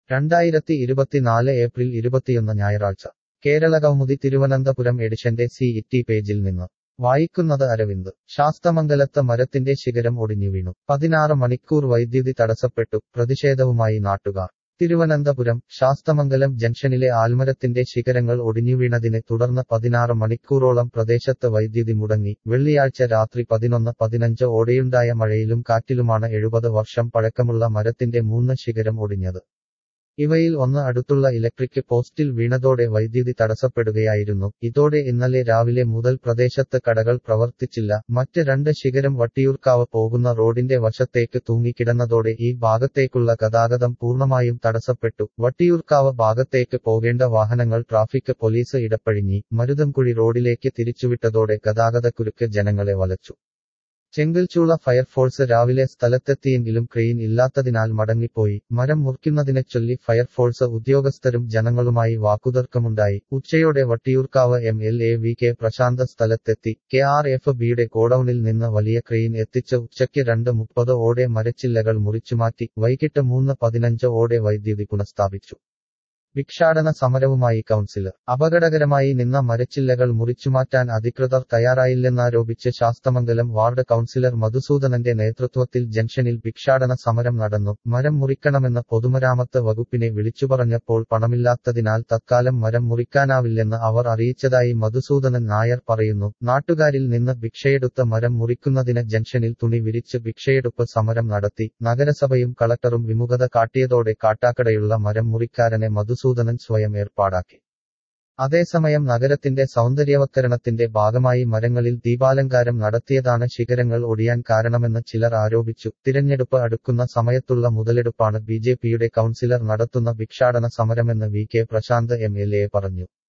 രണ്ടായിരത്തി ഇരുപത്തിനാല് ഏപ്രിൽ ഇരുപത്തിയൊന്ന് ഞായറാഴ്ച കേരള കൗമുദി തിരുവനന്തപുരം എഡിഷന്റെ സി ഇറ്റി പേജിൽ നിന്ന് വായിക്കുന്നത് അരവിന്ദ് ശാസ്തമംഗലത്ത് മരത്തിന്റെ ശിഖരം ഒടിഞ്ഞു വീണു പതിനാറ് മണിക്കൂർ വൈദ്യുതി തടസ്സപ്പെട്ടു പ്രതിഷേധവുമായി നാട്ടുകാർ തിരുവനന്തപുരം ശാസ്തമംഗലം ജംഗ്ഷനിലെ ആൽമരത്തിന്റെ ശിഖരങ്ങൾ ഒടിഞ്ഞുവീണതിനെ തുടർന്ന് പതിനാറ് മണിക്കൂറോളം പ്രദേശത്ത് വൈദ്യുതി മുടങ്ങി വെള്ളിയാഴ്ച രാത്രി പതിനൊന്ന് പതിനഞ്ച് ഓടെയുണ്ടായ മഴയിലും കാറ്റിലുമാണ് എഴുപത് വർഷം പഴക്കമുള്ള മരത്തിന്റെ മൂന്ന് ശിഖരം ഒടിഞ്ഞത് ഇവയിൽ ഒന്ന് അടുത്തുള്ള ഇലക്ട്രിക് പോസ്റ്റിൽ വീണതോടെ വൈദ്യുതി തടസ്സപ്പെടുകയായിരുന്നു ഇതോടെ ഇന്നലെ രാവിലെ മുതൽ പ്രദേശത്ത് കടകൾ പ്രവർത്തിച്ചില്ല മറ്റ് രണ്ട് ശിഖരം വട്ടിയൂർക്കാവ് പോകുന്ന റോഡിന്റെ വശത്തേക്ക് തൂങ്ങിക്കിടന്നതോടെ ഈ ഭാഗത്തേക്കുള്ള ഗതാഗതം പൂർണ്ണമായും തടസ്സപ്പെട്ടു വട്ടിയൂർക്കാവ് ഭാഗത്തേക്ക് പോകേണ്ട വാഹനങ്ങൾ ട്രാഫിക് പോലീസ് ഇടപ്പഴിഞ്ഞി മരുതൻകുഴി റോഡിലേക്ക് തിരിച്ചുവിട്ടതോടെ ഗതാഗതക്കുരുക്ക് ജനങ്ങളെ വലച്ചു ചെങ്കൽച്ചൂള ഫയർഫോഴ്സ് രാവിലെ സ്ഥലത്തെത്തിയെങ്കിലും ക്രെയിൻ ഇല്ലാത്തതിനാൽ മടങ്ങിപ്പോയി മരം മുറിക്കുന്നതിനെ ചൊല്ലി ഫയർഫോഴ്സ് ഉദ്യോഗസ്ഥരും ജനങ്ങളുമായി വാക്കുതർക്കമുണ്ടായി ഉച്ചയോടെ Vattiyoorkavu M L A V K Prasanth സ്ഥലത്തെത്തി കെ ആർ എഫ് ബിയുടെ ഗോഡൌണിൽ നിന്ന് വലിയ ക്രെയിൻ എത്തിച്ച് ഉച്ചയ്ക്ക് രണ്ട് മുപ്പത് ഓടെ മരച്ചില്ലകൾ മുറിച്ചുമാറ്റി വൈകിട്ട് മൂന്ന് പതിനഞ്ച് ഓടെ വൈദ്യുതി പുനഃസ്ഥാപിച്ചു ഭിക്ഷാടന സമരവുമായി കൗൺസിലർ അപകടകരമായി നിന്ന മരച്ചില്ലകൾ മുറിച്ചുമാറ്റാൻ അധികൃതർ തയ്യാറായില്ലെന്നാരോപിച്ച് ശാസ്തമംഗലം വാർഡ് കൗൺസിലർ മധുസൂദനന്റെ നേതൃത്വത്തിൽ ജംഗ്ഷനിൽ ഭിക്ഷാടന സമരം നടന്നു മരം മുറിക്കണമെന്ന് പൊതുമരാമത്ത് വകുപ്പിനെ വിളിച്ചുപറഞ്ഞപ്പോൾ പണമില്ലാത്തതിനാൽ തത്കാലം മരം മുറിക്കാനാവില്ലെന്ന് അവർ അറിയിച്ചതായി മധുസൂദനൻ നായർ പറയുന്നു നാട്ടുകാരിൽ നിന്ന് ഭിക്ഷയെടുത്ത മരം മുറിക്കുന്നതിന് ജംഗ്ഷനിൽ തുണി വിരിച്ച് ഭിക്ഷയെടുപ്പ് സമരം നടത്തി നഗരസഭയും കളക്ടറും വിമുഖത കാട്ടിയതോടെ കാട്ടാക്കടയുള്ള മരം മുറിക്കാരനെ മധു മധുസൂദനൻ സ്വയം ഏർപ്പാടാക്കി അതേസമയം നഗരത്തിന്റെ സൗന്ദര്യവത്കരണത്തിന്റെ ഭാഗമായി മരങ്ങളിൽ ദീപാലങ്കാരം നടത്തിയതാണ് ശിഖരങ്ങൾ ഒടിയാൻ കാരണമെന്ന് ചിലർ ആരോപിച്ചു തിരഞ്ഞെടുപ്പ് അടുക്കുന്ന സമയത്തുള്ള മുതലെടുപ്പാണ് ബി ജെ പിയുടെ കൗൺസിലർ നടത്തുന്ന ഭിക്ഷാടന സമരമെന്ന് V K Prasanth M L A പറഞ്ഞു